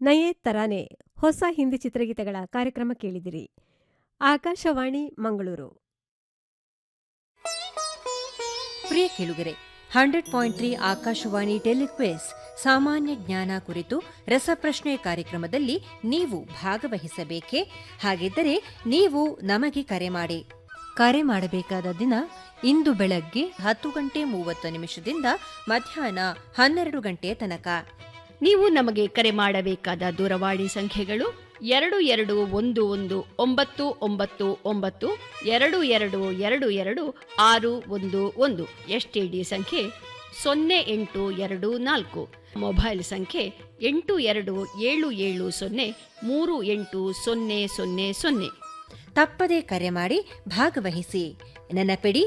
ನಯೇ ತರಾನೆ ಹೊಸ ಹಿಂದಿ ಚಿತ್ರಗೀತೆಗಳ ಕಾರ್ಯಕ್ರಮ ಕೇಳಿದಿರಿ ಆಕಾಶವಾಣಿ ಮಂಗಳೂರು ಪ್ರಿಯ ಕೇಳುಗರೆ hundred point three Akashvani telequiz ಸಾಮಾನ್ಯ ಜ್ಞಾನ ಕುರಿತು ರಸಪ್ರಶ್ನೆ ಕಾರ್ಯಕ್ರಮದಲ್ಲಿ ನೀವು ಭಾಗವಹಿಸಬೇಕೇ ಹಾಗಿದ್ದರೆ ನೀವು ನಮಗೆ ಕರೆ ಮಾಡಿ ಕರೆ ಮಾಡಬೇಕಾದ ದಿನ ಇಂದು ಬೆಳಗ್ಗೆ ಹತ್ತು ಗಂಟೆ ಮೂವತ್ತು ನಿಮಿಷದಿಂದ ಮಧ್ಯಾಹ್ನ ಹನ್ನೆರಡು ಗಂಟೆಯ ತನಕ ನೀವು ನಮಗೆ ಕರೆ ಮಾಡಬೇಕಾದ ದೂರವಾಣಿ ಸಂಖ್ಯೆಗಳು ಎರಡು ಎರಡು ಒಂದು ಒಂದು ಒಂಬತ್ತು ಒಂಬತ್ತು ಒಂಬತ್ತು ಎರಡು ಎರಡು ಎರಡು ಎರಡು ಆರು ಒಂದು ಒಂದು ಎಸ್ಟಿಡಿ ಸಂಖ್ಯೆ ಸೊನ್ನೆ ಎಂಟು ಎರಡು ನಾಲ್ಕು ಮೊಬೈಲ್ ಸಂಖ್ಯೆ ಎಂಟು ಎರಡು ಏಳು ಏಳು ಸೊನ್ನೆ ಮೂರು ಎಂಟು ಸೊನ್ನೆ ಸೊನ್ನೆ ಸೊನ್ನೆ ತಪ್ಪದೇ ಕರೆ ಮಾಡಿ ಭಾಗವಹಿಸಿ ನೆನಪಿಡಿ